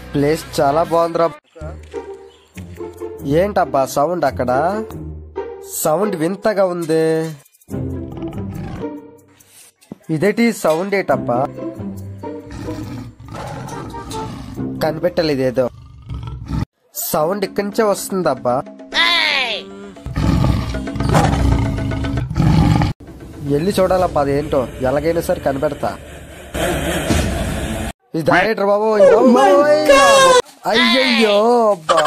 place చాలా బాగుందిరా ఏంటబ్బా సౌండ్ అక్కడ సౌండ్ వింతగా ఉంది ఇదేటి సౌండ్ ఏటబ్బా కనిపెట్టలేదు ఏదో సౌండ్ ఇక్కడి నుంచే వస్తుందబ్బా వెళ్ళి చూడాలబ్బా అదేంటో ఎలాగైనా సరే కనిపెడతా ఇది దారేట్రా బాబు అయ్యయ్యో అబ్బా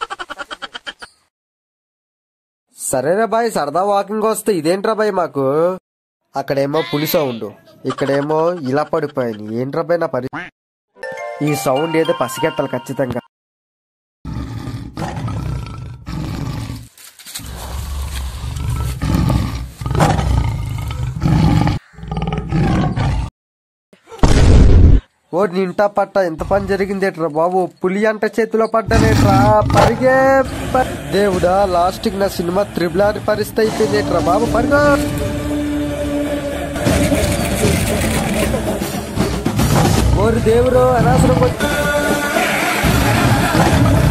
సరేరా బాయ్ సరదా వాకింగ్ వస్తే ఇదేంట్రా బాయ్ మాకు అక్కడేమో పులి సౌండ్ ఇక్కడేమో ఇలా పడిపోయాను ఏంట్రా బాయ్ నా పరి ఈ సౌండ్ ఏదో పసిగట్టాలి ఖచ్చితంగా ఓ నింటా పట్ట ఎంత పని జరిగిందేట్రా బాబు పులి అంట చేతిలో పడ్డానేట్రా పరిగే ప- దేవుడా లాస్ట్ కి నా సినిమా త్రిబులారి పరిస్థితి అయిపోయిందేట్రా బాబు పరిగా ఓరి దేవుడు అనవసరం వచ్చి-